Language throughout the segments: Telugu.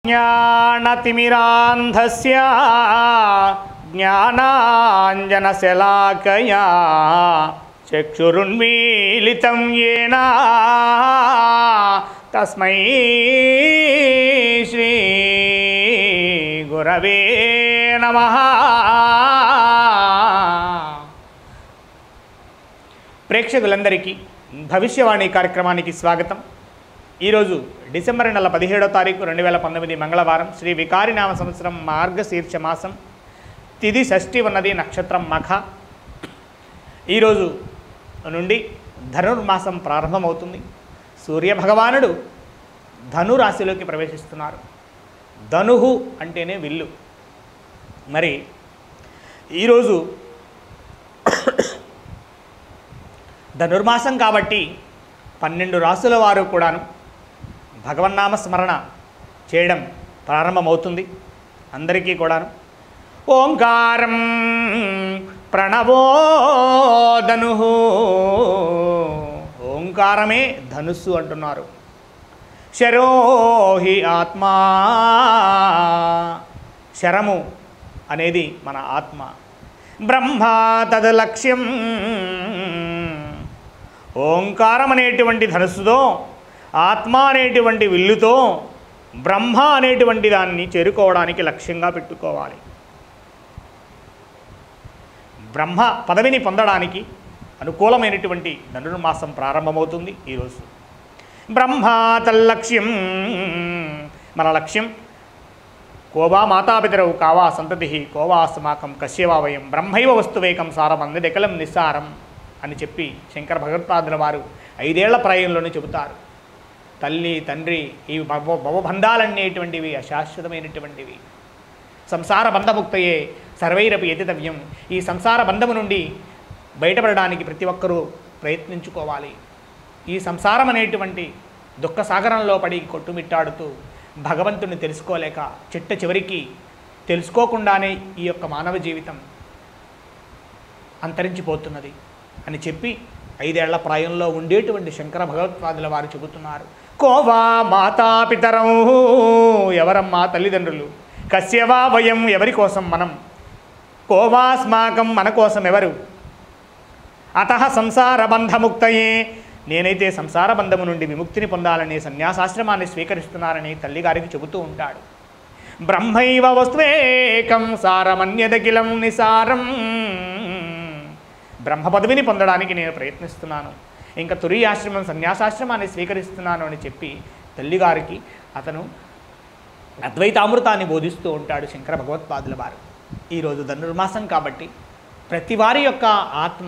ज्ञानतिमिरान्धस्य ज्ञानाञ्जनशलाकया चक्षुरुन्मीलितं येन तस्मै श्रीगुरवे नमः ప్రేక్షకులందరికీ భవిష్యవాణి కార్యక్రమానికి స్వాగతం ఈరోజు డిసెంబర్ నెల పదిహేడో తారీఖు రెండు వేల పంతొమ్మిది మంగళవారం శ్రీ వికారినామ సంవత్సరం మార్గశీర్ష మాసం తిది షష్ఠి ఉన్నది నక్షత్రం మఖ ఈరోజు నుండి ధనుర్మాసం ప్రారంభమవుతుంది సూర్యభగవానుడు ధనురాశిలోకి ప్రవేశిస్తున్నారు ధనుహు అంటేనే విల్లు మరి ఈరోజు ధనుర్మాసం కాబట్టి పన్నెండు రాసుల వారు కూడాను భగవన్నామ స్మరణ చేయడం ప్రారంభమవుతుంది అందరికీ కూడాను ఓంకారం ప్రణవో ధను ఓంకారమే ధనుస్సు అంటున్నారు శరోహి ఆత్మా శరము అనేది మన ఆత్మ బ్రహ్మ తద్ లక్ష్యం ఓంకారం అనేటువంటి ధనుస్సుతో ఆత్మ అనేటువంటి విల్లుతో బ్రహ్మ అనేటువంటి దాన్ని చేరుకోవడానికి లక్ష్యంగా పెట్టుకోవాలి బ్రహ్మ పదవిని పొందడానికి అనుకూలమైనటువంటి ధనుర్మాసం ప్రారంభమవుతుంది ఈరోజు బ్రహ్మ తల్లక్ష్యం మన లక్ష్యం కోవా మాతాపితరవు కావా సంతతి కోవా అస్మాకం కశ్యవా వయం బ్రహ్మైవ వస్తువేకం సారమందెకలం నిస్సారం అని చెప్పి శంకర భగవత్పాదుల వారు ఐదేళ్ల ప్రాయంలోనే చెబుతారు తల్లి తండ్రి ఈ భవ భవబంధాలనేటువంటివి అశాశ్వతమైనటువంటివి సంసార బంధముక్తయే సర్వైరపి ఎతితవ్యం ఈ సంసార బంధము నుండి బయటపడడానికి ప్రతి ఒక్కరూ ప్రయత్నించుకోవాలి ఈ సంసారం అనేటువంటి దుఃఖ సాగరంలో పడి కొట్టుమిట్టాడుతూ భగవంతుని తెలుసుకోలేక చిట్ట చివరికి తెలుసుకోకుండానే ఈ యొక్క మానవ జీవితం అంతరించిపోతున్నది అని చెప్పి ఐదేళ్ల ప్రాయంలో ఉండేటువంటి శంకర భగవత్పాదుల వారు చెబుతున్నారు కోవా మాతాపితరం ఎవరమ్మా తల్లిదండ్రులు కశ్యవా వయం ఎవరి కోసం మనం కోవాస్మాకం మన కోసం ఎవరు అత సంసార బంధముక్తయే నేనైతే సంసార బంధము నుండి విముక్తిని పొందాలని సన్యాసాశ్రమాన్ని స్వీకరిస్తున్నానని తల్లిగారికి చెబుతూ ఉంటాడు బ్రహ్మైవ వస్తువేకం సారమన్యదకిలం నిసారం బ్రహ్మ పదవిని పొందడానికి నేను ప్రయత్నిస్తున్నాను ఇంకా తురి ఆశ్రమం సన్యాసాశ్రమాన్ని స్వీకరిస్తున్నాను అని చెప్పి తల్లిగారికి అతను అద్వైతామృతాన్ని బోధిస్తూ ఉంటాడు శంకర భగవత్పాదుల వారు ఈరోజు ధనుర్మాసం కాబట్టి ప్రతి వారి యొక్క ఆత్మ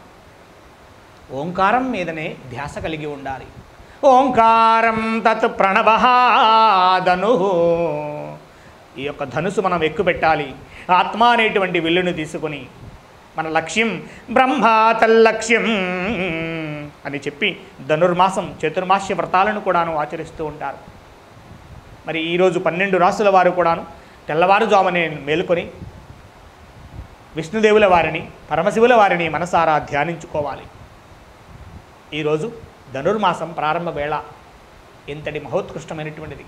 ఓంకారం మీదనే ధ్యాస కలిగి ఉండాలి ఓంకారం తత్ ప్రణవ ధను ఈ యొక్క ధనుసు మనం ఎక్కుపెట్టాలి ఆత్మ అనేటువంటి విల్లును తీసుకొని మన లక్ష్యం బ్రహ్మ తల్లక్ష్యం అని చెప్పి ధనుర్మాసం చతుర్మాస్య వ్రతాలను కూడాను ఆచరిస్తూ ఉంటారు మరి ఈరోజు పన్నెండు రాసుల వారు కూడాను తెల్లవారుజామునే మేలుకొని విష్ణుదేవుల వారిని పరమశివుల వారిని మనసారా ధ్యానించుకోవాలి ఈరోజు ధనుర్మాసం ప్రారంభ వేళ ఎంతటి మహోత్కృష్టమైనటువంటిది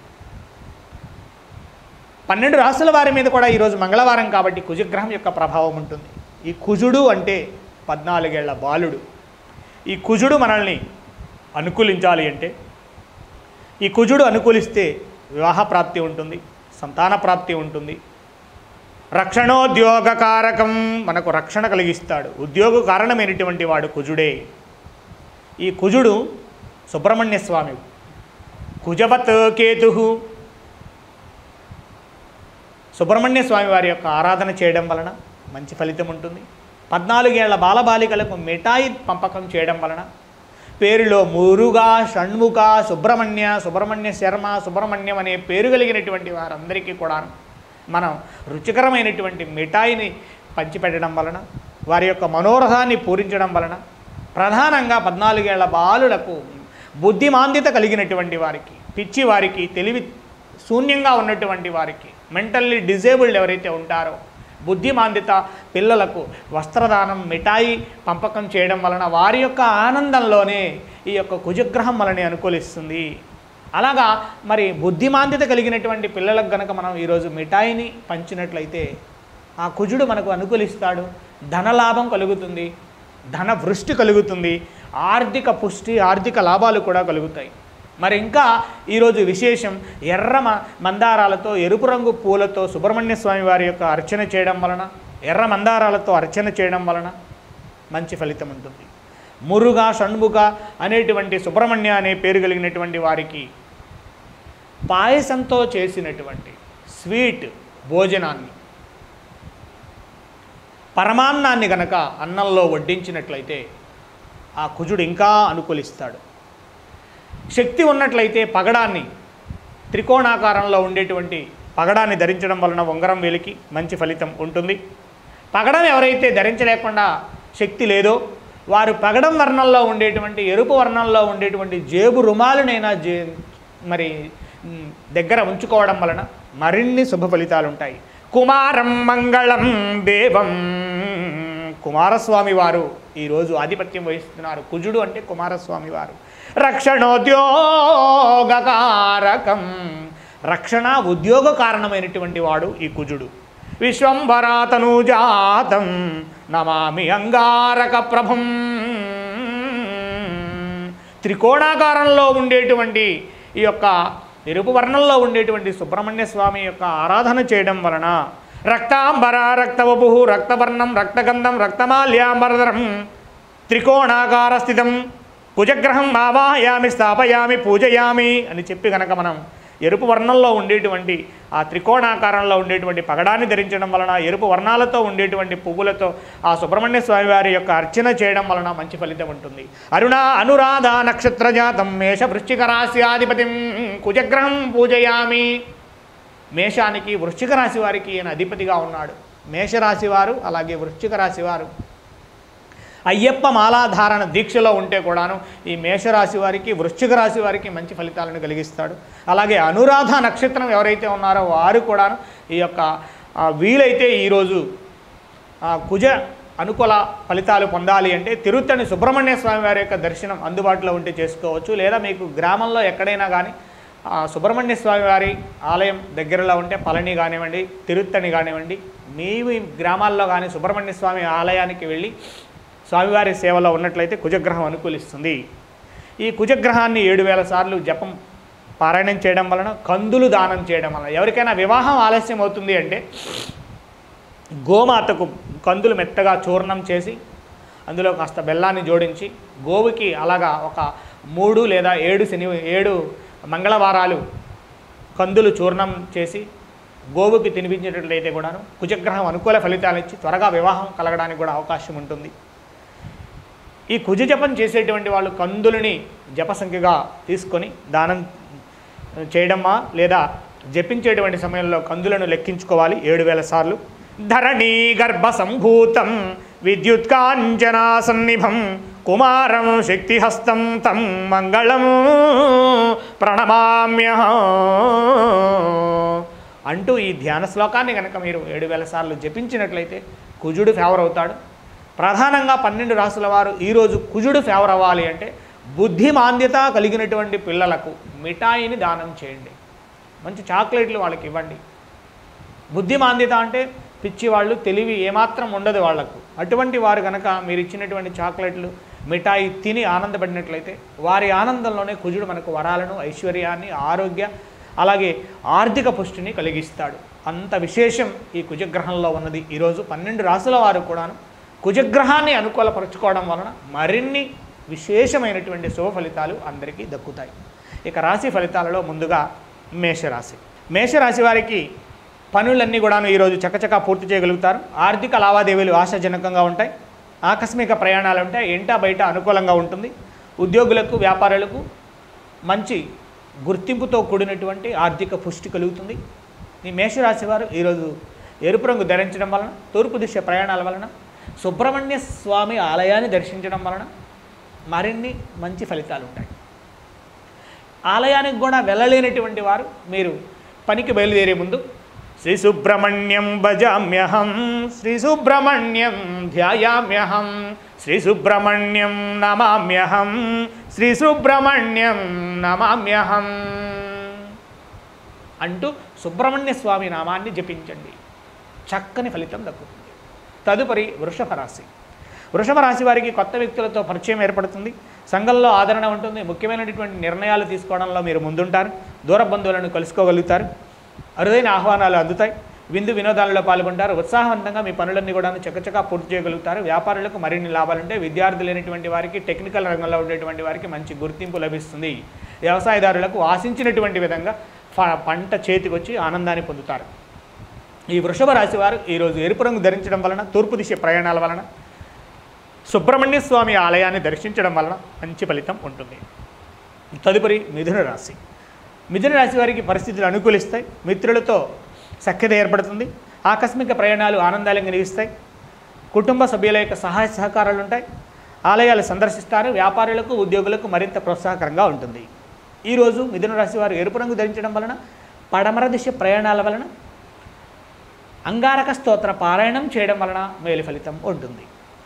పన్నెండు రాసుల వారి మీద కూడా ఈరోజు మంగళవారం కాబట్టి కుజగ్రహం యొక్క ప్రభావం ఉంటుంది ఈ కుజుడు అంటే పద్నాలుగేళ్ల బాలుడు ఈ కుజుడు మనల్ని అనుకూలించాలి అంటే ఈ కుజుడు అనుకూలిస్తే వివాహ ప్రాప్తి ఉంటుంది సంతాన ప్రాప్తి ఉంటుంది రక్షణోద్యోగ కారకం మనకు రక్షణ కలిగిస్తాడు ఉద్యోగ కారణమైనటువంటి వాడు కుజుడే ఈ కుజుడు సుబ్రహ్మణ్య స్వామి కుజవత్ కేతు సుబ్రహ్మణ్య స్వామి వారి యొక్క ఆరాధన చేయడం వలన మంచి ఫలితం ఉంటుంది పద్నాలుగేళ్ల బాలబాలికలకు మిఠాయి పంపకం చేయడం వలన పేరులో మురుగా షణ్ముఖ సుబ్రహ్మణ్య సుబ్రహ్మణ్య శర్మ సుబ్రహ్మణ్యం అనే పేరు కలిగినటువంటి వారందరికీ కూడా మనం రుచికరమైనటువంటి మిఠాయిని పంచిపెట్టడం వలన వారి యొక్క మనోరథాన్ని పూరించడం వలన ప్రధానంగా పద్నాలుగేళ్ల బాలులకు బుద్ధిమాంద్యత కలిగినటువంటి వారికి పిచ్చి వారికి తెలివి శూన్యంగా ఉన్నటువంటి వారికి మెంటల్లీ డిజేబుల్డ్ ఎవరైతే ఉంటారో బుద్ధిమాంద్యత పిల్లలకు వస్త్రదానం మిఠాయి పంపకం చేయడం వలన వారి యొక్క ఆనందంలోనే ఈ యొక్క కుజగ్రహం మనని అనుకూలిస్తుంది అలాగా మరి బుద్ధిమాంద్యత కలిగినటువంటి పిల్లలకు గనక మనం ఈరోజు మిఠాయిని పంచినట్లయితే ఆ కుజుడు మనకు అనుకూలిస్తాడు ధనలాభం కలుగుతుంది ధన వృష్టి కలుగుతుంది ఆర్థిక పుష్టి ఆర్థిక లాభాలు కూడా కలుగుతాయి మరి ఇంకా ఈరోజు విశేషం ఎర్ర మ- మందారాలతో ఎరుపు రంగు పూలతో సుబ్రహ్మణ్య స్వామి వారి యొక్క అర్చన చేయడం వలన ఎర్ర మందారాలతో అర్చన చేయడం వలన మంచి ఫలితం ఉంటుంది మురుగా షణ్ముఖ అనేటువంటి సుబ్రహ్మణ్య అనే పేరు కలిగినటువంటి వారికి పాయసంతో చేసినటువంటి స్వీట్ భోజనాన్ని పరమాన్నాన్ని గనక అన్నంలో వడ్డించినట్లయితే ఆ కుజుడు ఇంకా అనుకూలిస్తాడు శక్తి ఉన్నట్లయితే పగడాన్ని త్రికోణాకారంలో ఉండేటువంటి పగడాన్ని ధరించడం వలన ఉంగరం వేలికి మంచి ఫలితం ఉంటుంది పగడం ఎవరైతే ధరించలేకుండా శక్తి లేదో వారు పగడం వర్ణంలో ఉండేటువంటి ఎరుపు వర్ణంలో ఉండేటువంటి జేబు రుమాలునైనా జే మరి మ్, దగ్గర ఉంచుకోవడం వలన మరిన్ని శుభ ఫలితాలు ఉంటాయి కుమారం మంగళం దేవం కుమారస్వామి వారు ఈరోజు ఆధిపత్యం వహిస్తున్నారు కుజుడు అంటే కుమారస్వామి వారు రక్షణోద్యోగకారకం రక్షణ ఉద్యోగ కారణమైనటువంటి వాడు ఈ కుజుడు విశ్వంభరాతనుజాతం నమామి అంగారక ప్రభం త్రికోణాకారంలో ఉండేటువంటి ఈ యొక్క ఎరుపు వర్ణంలో ఉండేటువంటి సుబ్రహ్మణ్య స్వామి యొక్క ఆరాధన చేయడం వలన రక్తాంబర రక్తవపు రక్తవర్ణం రక్తగంధం రక్తమాల్యాంబరధరం త్రికోణాకార స్థితం కుజగ్రహం ఆవాహయామి స్థాపయామి పూజయామి అని చెప్పి కనుక మనం ఎరుపు వర్ణంలో ఉండేటువంటి ఆ త్రికోణాకారంలో ఉండేటువంటి పగడాన్ని ధరించడం వలన ఎరుపు వర్ణాలతో ఉండేటువంటి పువ్వులతో ఆ సుబ్రహ్మణ్య స్వామి వారి యొక్క అర్చన చేయడం వలన మంచి ఫలితం ఉంటుంది అరుణ అనురాధ నక్షత్ర జాతం మేష వృశ్చిక రాశ్యాధిపతిం కుజగ్రహం పూజయామి మేషానికి వృశ్చిక రాశి వారికి ఈయన అధిపతిగా ఉన్నాడు మేషరాశి వారు అలాగే వృశ్చిక రాశి వారు అయ్యప్ప మాలాధారణ దీక్షలో ఉంటే కూడాను ఈ మేషరాశి వారికి వృశ్చిక రాశి వారికి మంచి ఫలితాలను కలిగిస్తాడు అలాగే అనురాధ నక్షత్రం ఎవరైతే ఉన్నారో వారు కూడాను ఈ యొక్క ఆ, వీలైతే ఈరోజు ఆ, కుజ అనుకూల ఫలితాలు పొందాలి అంటే తిరుత్తని సుబ్రహ్మణ్య స్వామి వారి యొక్క దర్శనం అందుబాటులో ఉంటే చేసుకోవచ్చు లేదా మీకు గ్రామంలో ఎక్కడైనా కానీ ఆ, సుబ్రహ్మణ్య స్వామి వారి ఆలయం దగ్గరలో ఉంటే పళని కానివ్వండి తిరుత్తని కానివ్వండి మీ గ్రామాల్లో కానీ సుబ్రహ్మణ్య స్వామి ఆలయానికి వెళ్ళి స్వామివారి సేవలో ఉన్నట్లయితే కుజగ్రహం అనుకూలిస్తుంది ఈ కుజగ్రహాన్ని ఏడు వేల సార్లు జపం పారాయణం చేయడం వలన కందులు దానం చేయడం వలన ఎవరికైనా వివాహం ఆలస్యం అవుతుంది అంటే గోమాతకు కందులు మెత్తగా చూర్ణం చేసి అందులో కాస్త బెల్లాన్ని జోడించి గోవుకి అలాగా ఒక మూడు లేదా ఏడు శని ఏడు మంగళవారాలు కందులు చూర్ణం చేసి గోవుకి తినిపించేటట్లయితే కూడాను కుజగ్రహం అనుకూల ఫలితాలు ఇచ్చి త్వరగా వివాహం కలగడానికి కూడా అవకాశం ఉంటుంది ఈ కుజ జపం చేసేటువంటి వాళ్ళు కందులని జప సంఖ్యగా తీసుకొని దానం చేయడమా లేదా జపించేటువంటి సమయంలో కందులను లెక్కించుకోవాలి ఏడు వేల సార్లు ధరణీ గర్భ సంభూతం విద్యుత్కాంచనా సన్నిభం కుమారం శక్తిహస్తం తం మంగళం ప్రణమామ్యహం అంటూ ఈ ధ్యాన శ్లోకాన్ని కనుక మీరు ఏడు వేల సార్లు జపించినట్లయితే కుజుడు ఫేవర్ అవుతాడు ప్రధానంగా పన్నెండు రాసుల వారు ఈరోజు కుజుడు ఫేవర్ అవ్వాలి అంటే బుద్ధిమాంద్యత కలిగినటువంటి పిల్లలకు మిఠాయిని దానం చేయండి మంచి చాక్లెట్లు వాళ్ళకి ఇవ్వండి బుద్ధిమాంద్యత అంటే పిచ్చి వాళ్ళు తెలివి ఏమాత్రం ఉండదు వాళ్లకు అటువంటి వారు కనుక మీరు ఇచ్చినటువంటి చాక్లెట్లు మిఠాయి తిని ఆనందపడినట్లయితే వారి ఆనందంలోనే కుజుడు మనకు వరాలను ఐశ్వర్యాన్ని ఆరోగ్య అలాగే ఆర్థిక పుష్టిని కలిగిస్తాడు అంత విశేషం ఈ కుజగ్రహంలో ఉన్నది ఈరోజు పన్నెండు రాసుల వారు కూడాను కుజగ్రహాన్ని అనుకూలపరుచుకోవడం వలన మరిన్ని విశేషమైనటువంటి శుభ ఫలితాలు అందరికీ దక్కుతాయి ఇక రాశి ఫలితాలలో ముందుగా మేషరాశి మేషరాశి వారికి పనులన్నీ కూడాను ఈరోజు చకచకా పూర్తి చేయగలుగుతారు ఆర్థిక లావాదేవీలు ఆశాజనకంగా ఉంటాయి ఆకస్మిక ప్రయాణాలు ఉంటాయి ఎంట బయట అనుకూలంగా ఉంటుంది ఉద్యోగులకు వ్యాపారులకు మంచి గుర్తింపుతో కూడినటువంటి ఆర్థిక పుష్టి కలుగుతుంది ఈ మేషరాశి వారు ఈరోజు ఎరుపు రంగు ధరించడం వలన తూర్పు దిశ ప్రయాణాల వలన సుబ్రహ్మణ్య స్వామి ఆలయాన్ని దర్శించడం వలన మరిన్ని మంచి ఫలితాలు ఉంటాయి ఆలయానికి కూడా వెళ్ళలేనటువంటి వారు మీరు పనికి బయలుదేరే ముందు శ్రీ సుబ్రహ్మణ్యం భజామ్యహం శ్రీ సుబ్రహ్మణ్యం ధ్యాయామ్యహం శ్రీ సుబ్రహ్మణ్యం నమామ్యహం శ్రీ సుబ్రహ్మణ్యం నమామ్యహం అంటూ సుబ్రహ్మణ్య స్వామి నామాన్ని జపించండి చక్కని ఫలితం దక్కుతుంది తదుపరి వృషభ రాశి వృషభ రాశి వారికి కొత్త వ్యక్తులతో పరిచయం ఏర్పడుతుంది సంఘంలో ఆదరణ ఉంటుంది ముఖ్యమైనటువంటి నిర్ణయాలు తీసుకోవడంలో మీరు ముందుంటారు దూర బంధువులను కలుసుకోగలుగుతారు అరుదైన ఆహ్వానాలు అందుతాయి విందు వినోదాలలో పాల్గొంటారు ఉత్సాహవంతంగా మీ పనులన్నీ కూడా చకచకా పూర్తి చేయగలుగుతారు వ్యాపారులకు మరిన్ని లాభాలుంటాయి విద్యార్థులు లేనటువంటి వారికి టెక్నికల్ రంగంలో ఉండేటువంటి వారికి మంచి గుర్తింపు లభిస్తుంది వ్యవసాయదారులకు ఆశించినటువంటి విధంగా ఫ- పంట చేతికొచ్చి ఆనందాన్ని పొందుతారు ఈ వృషభ రాశి వారు ఈరోజు ఎరుపు రంగు ధరించడం వలన తూర్పు దిశ ప్రయాణాల వలన సుబ్రహ్మణ్య స్వామి ఆలయాన్ని దర్శించడం వలన మంచి ఫలితం ఉంటుంది తదుపరి మిథున రాశి మిథున రాశి వారికి పరిస్థితులు అనుకూలిస్తాయి మిత్రులతో సఖ్యత ఏర్పడుతుంది ఆకస్మిక ప్రయాణాలు ఆనందాలను కలిగిస్తాయి కుటుంబ సభ్యుల యొక్క సహాయ సహకారాలు ఉంటాయి ఆలయాలు సందర్శిస్తారు వ్యాపారులకు ఉద్యోగులకు మరింత ప్రోత్సాహకరంగా ఉంటుంది ఈరోజు మిథున రాశి వారు ఎరుపు రంగు ధరించడం వలన పడమర దిశ ప్రయాణాల వలన అంగారక స్తోత్ర పారాయణం చేయడం వలన మేలు ఫలితం ఉంటుంది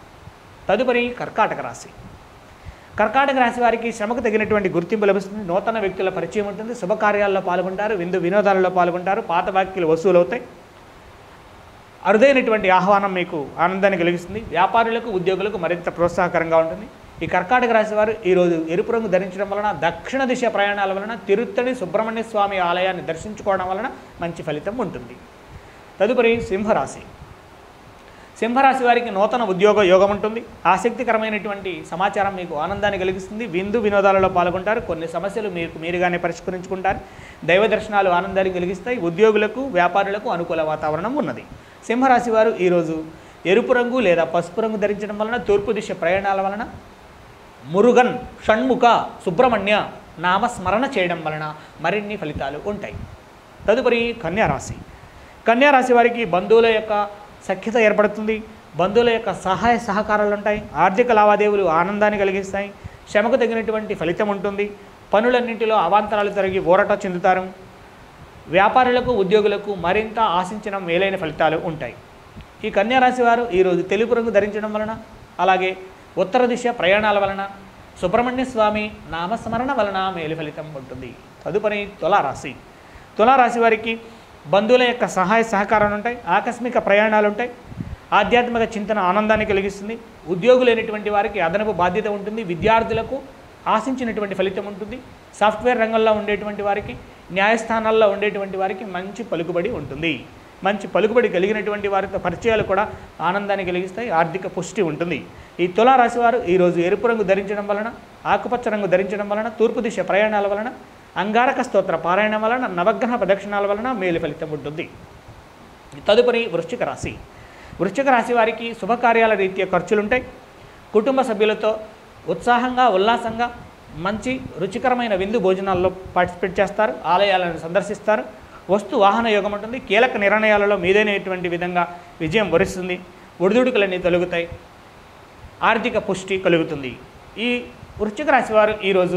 తదుపరి కర్కాటక రాశి కర్కాటక రాశి వారికి శ్రమకు తగినటువంటి గుర్తింపు లభిస్తుంది నూతన వ్యక్తుల పరిచయం ఉంటుంది శుభకార్యాల్లో పాల్గొంటారు విందు వినోదాలలో పాల్గొంటారు పాత బాకీలు వసూలవుతాయి అరుదైనటువంటి ఆహ్వానం మీకు ఆనందాన్ని కలిగిస్తుంది వ్యాపారులకు ఉద్యోగులకు మరింత ప్రోత్సాహకరంగా ఉంటుంది ఈ కర్కాటక రాశి వారు ఈరోజు ఎరుపు రంగు ధరించడం వలన దక్షిణ దిశ ప్రయాణాల వలన తిరుత్తడి సుబ్రహ్మణ్య స్వామి ఆలయాన్ని దర్శించుకోవడం వలన మంచి ఫలితం ఉంటుంది తదుపరి సింహరాశి సింహరాశి వారికి నూతన ఉద్యోగ యోగం ఉంటుంది ఆసక్తికరమైనటువంటి సమాచారం మీకు ఆనందాన్ని కలిగిస్తుంది విందు వినోదాలలో పాల్గొంటారు కొన్ని సమస్యలు మీకు మీరుగానే పరిష్కరించుకుంటారు దైవ దర్శనాలు ఆనందాన్ని కలిగిస్తాయి ఉద్యోగులకు వ్యాపారులకు అనుకూల వాతావరణం ఉన్నది సింహరాశి వారు ఈరోజు ఎరుపు రంగు లేదా పసుపు రంగు ధరించడం వలన తూర్పు దిశ ప్రయాణాల వలన మురుగన్ షణ్ముఖ సుబ్రహ్మణ్య నామస్మరణ చేయడం వలన మరిన్ని ఫలితాలు ఉంటాయి తదుపరి కన్యారాశి కన్యారాశి వారికి బంధువుల యొక్క సఖ్యత ఏర్పడుతుంది బంధువుల యొక్క సహాయ సహకారాలు ఉంటాయి ఆర్థిక లావాదేవీలు ఆనందాన్ని కలిగిస్తాయి శ్రమకు తగినటువంటి ఫలితం ఉంటుంది పనులన్నింటిలో అవాంతరాలు తొలగి ఊరట చెందుతారు వ్యాపారులకు ఉద్యోగులకు మరింత ఆశించిన మేలైన ఫలితాలు ఉంటాయి ఈ కన్యారాశి వారు ఈరోజు తెలుపు రంగు ధరించడం వలన అలాగే ఉత్తర దిశ ప్రయాణాల వలన సుబ్రహ్మణ్య స్వామి నామస్మరణ వలన మేలు ఫలితం ఉంటుంది తదుపరి తులారాశి తులారాశి వారికి బంధువుల యొక్క సహాయ సహకారాలు ఉంటాయి ఆకస్మిక ప్రయాణాలు ఉంటాయి ఆధ్యాత్మిక చింతన ఆనందాన్ని కలిగిస్తుంది ఉద్యోగులు లేనటువంటి వారికి అదనపు బాధ్యత ఉంటుంది విద్యార్థులకు ఆశించినటువంటి ఫలితం ఉంటుంది సాఫ్ట్వేర్ రంగంలో ఉండేటువంటి వారికి న్యాయస్థానాల్లో ఉండేటువంటి వారికి మంచి పలుకుబడి ఉంటుంది మంచి పలుకుబడి కలిగినటువంటి వారితో పరిచయాలు కూడా ఆనందాన్ని కలిగిస్తాయి ఆర్థిక పుష్టి ఉంటుంది ఈ తులారాశి వారు ఈరోజు ఎరుపు రంగు ధరించడం వలన ఆకుపచ్చ రంగు ధరించడం వలన తూర్పు దిశ ప్రయాణాల వలన అంగారక స్తోత్ర పారాయణం వలన నవగ్రహ ప్రదక్షిణాల వలన మేలు ఫలితం ఉంటుంది తదుపరి వృశ్చిక రాశి వృశ్చిక రాశి వారికి శుభకార్యాల రీత్యా ఖర్చులుంటాయి కుటుంబ సభ్యులతో ఉత్సాహంగా ఉల్లాసంగా మంచి రుచికరమైన విందు భోజనాల్లో పార్టిసిపేట్ చేస్తారు ఆలయాలను సందర్శిస్తారు వస్తు వాహన యోగం ఉంటుంది కీలక నిర్ణయాలలో మీదైనటువంటి విధంగా విజయం వరిస్తుంది ఒడిదుడుకులన్నీ తొలగుతాయి ఆర్థిక పుష్టి కలుగుతుంది ఈ వృశ్చిక రాశి వారు ఈరోజు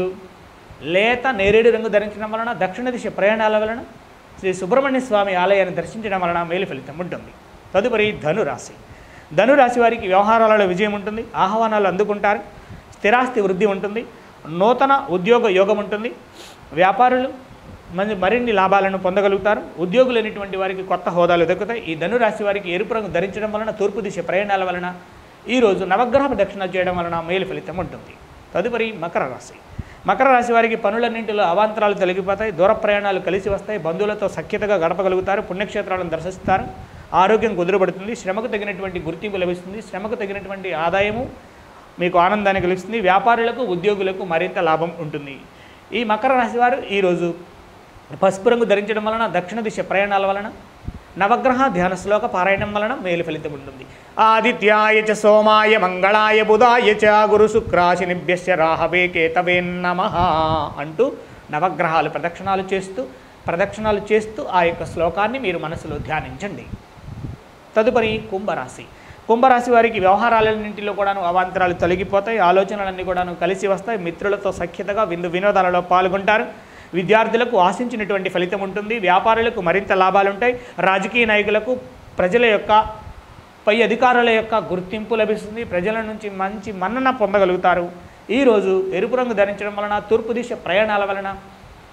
లేత నేరేడు రంగు ధరించడం వలన దక్షిణ దిశ ప్రయాణాల వలన శ్రీ సుబ్రహ్మణ్య స్వామి ఆలయాన్ని దర్శించడం వలన మేలు ఫలితం ఉంటుంది తదుపరి ధనురాశి ధనురాశి వారికి వ్యవహారాలలో విజయం ఉంటుంది ఆహ్వానాలు అందుకుంటారు స్థిరాస్తి వృద్ధి ఉంటుంది నూతన ఉద్యోగ యోగం ఉంటుంది వ్యాపారులు మంది మరిన్ని లాభాలను పొందగలుగుతారు ఉద్యోగులు అనేటువంటి వారికి కొత్త హోదాలు దక్కుతాయి ఈ ధనురాశి వారికి ఎరుపు రంగు ధరించడం వలన తూర్పు దిశ ప్రయాణాల వలన ఈరోజు నవగ్రహ దక్షిణ చేయడం వలన మేలు ఫలితం ఉంటుంది తదుపరి మకర రాశి మకర రాశి వారికి పనులన్నింటిలో అవాంతరాలు తొలగిపోతాయి దూర ప్రయాణాలు కలిసి వస్తాయి బంధువులతో సఖ్యతగా గడపగలుగుతారు పుణ్యక్షేత్రాలను దర్శిస్తారు ఆరోగ్యం కుదురబడుతుంది శ్రమకు తగినటువంటి గుర్తింపు లభిస్తుంది శ్రమకు తగినటువంటి ఆదాయము మీకు ఆనందాన్ని కలిగిస్తుంది వ్యాపారులకు ఉద్యోగులకు మరింత లాభం ఉంటుంది ఈ మకర రాశి వారు ఈరోజు పసుపు రంగు ధరించడం వలన దక్షిణ దిశ ప్రయాణాల వలన నవగ్రహ ధ్యాన శ్లోక పారాయణం వలన మేలు ఫలితం ఉంటుంది ఆదిత్యాయ చ సోమాయ మంగళాయ బుధాయ చ గురు శుక్రాశనిభ్యశ్చ రాహవే కేతవే నమ అంటూ నవగ్రహాలు ప్రదక్షిణాలు చేస్తూ ప్రదక్షిణాలు చేస్తూ ఆ యొక్క శ్లోకాన్ని మీరు మనసులో ధ్యానించండి తదుపరి కుంభరాశి కుంభరాశి వారికి వ్యవహారాలన్నింటిలో కూడాను అవాంతరాలు తొలగిపోతాయి ఆలోచనలన్నీ కూడాను కలిసి వస్తాయి మిత్రులతో సఖ్యతగా విందు వినోదాలలో పాల్గొంటారు విద్యార్థులకు ఆశించినటువంటి ఫలితం ఉంటుంది వ్యాపారులకు మరింత లాభాలు ఉంటాయి రాజకీయ నాయకులకు ప్రజల యొక్క పై అధికారుల యొక్క గుర్తింపు లభిస్తుంది ప్రజల నుంచి మంచి మన్నన పొందగలుగుతారు ఈరోజు ఎరుపు రంగు ధరించడం వలన తూర్పు దిశ ప్రయాణాల వలన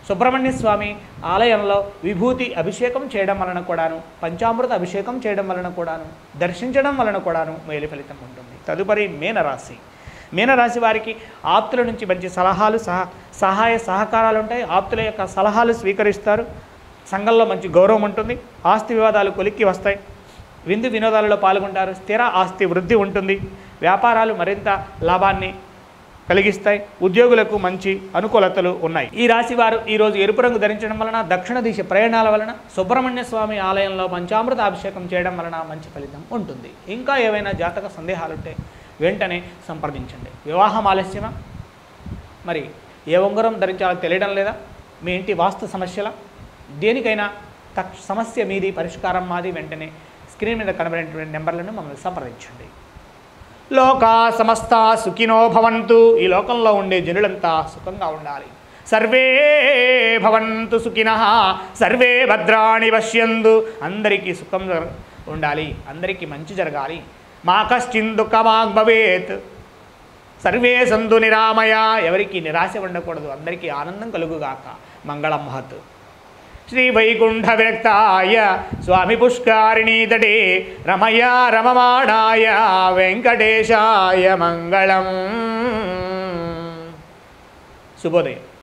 సుబ్రహ్మణ్య స్వామి ఆలయంలో విభూతి అభిషేకం చేయడం వలన కూడాను పంచామృత అభిషేకం చేయడం వలన కూడాను దర్శించడం వలన కూడాను మేలు ఫలితం ఉంటుంది తదుపరి మీనరాశి మీనరాశి వారికి ఆప్తుల నుంచి మంచి సలహాలు సహా సహాయ సహకారాలు ఉంటాయి ఆప్తుల యొక్క సలహాలు స్వీకరిస్తారు సంఘంలో మంచి గౌరవం ఉంటుంది ఆస్తి వివాదాలు కొలిక్కి వస్తాయి విందు వినోదాలలో పాల్గొంటారు స్థిర ఆస్తి వృద్ధి ఉంటుంది వ్యాపారాలు మరింత లాభాన్ని కలిగిస్తాయి ఉద్యోగులకు మంచి అనుకూలతలు ఉన్నాయి ఈ రాశి వారు ఈరోజు ఎరుపు రంగు ధరించడం వలన దక్షిణ దిశ ప్రయాణాల వలన సుబ్రహ్మణ్య స్వామి ఆలయంలో పంచామృత అభిషేకం చేయడం వలన మంచి ఫలితం ఉంటుంది ఇంకా ఏవైనా జాతక సందేహాలుంటే వెంటనే సంప్రదించండి వివాహం ఆలస్యమా మరి ఏ ఉంగరం ధరించాలో తెలియడం లేదా మీ ఇంటి వాస్తు సమస్యల దేనికైనా తక్ష సమస్య మీది పరిష్కారం మాది వెంటనే స్క్రీన్ మీద కనబడినటువంటి నెంబర్లను మమ్మల్ని సంప్రదించండి లోకా సమస్త సుఖినో భవంతు ఈ లోకంలో ఉండే జనులంతా సుఖంగా ఉండాలి సర్వే భవంతు సుఖిన సర్వే భద్రాణి పశ్యందు అందరికీ సుఖం జర- ఉండాలి అందరికీ మంచి జరగాలి మా కశ్చిందుకమాగ్ భవేత్ సర్వే సంతు నిరామయ ఎవరికి నిరాశ ఉండకూడదు అందరికీ ఆనందం కలుగుగాక మంగళం మహత్ శ్రీ వైకుంఠ విరక్తాయ స్వామి పుష్కారిణీ తటే రమయ రమమాణాయ వెంకటేశాయ మంగళం శుభోదయం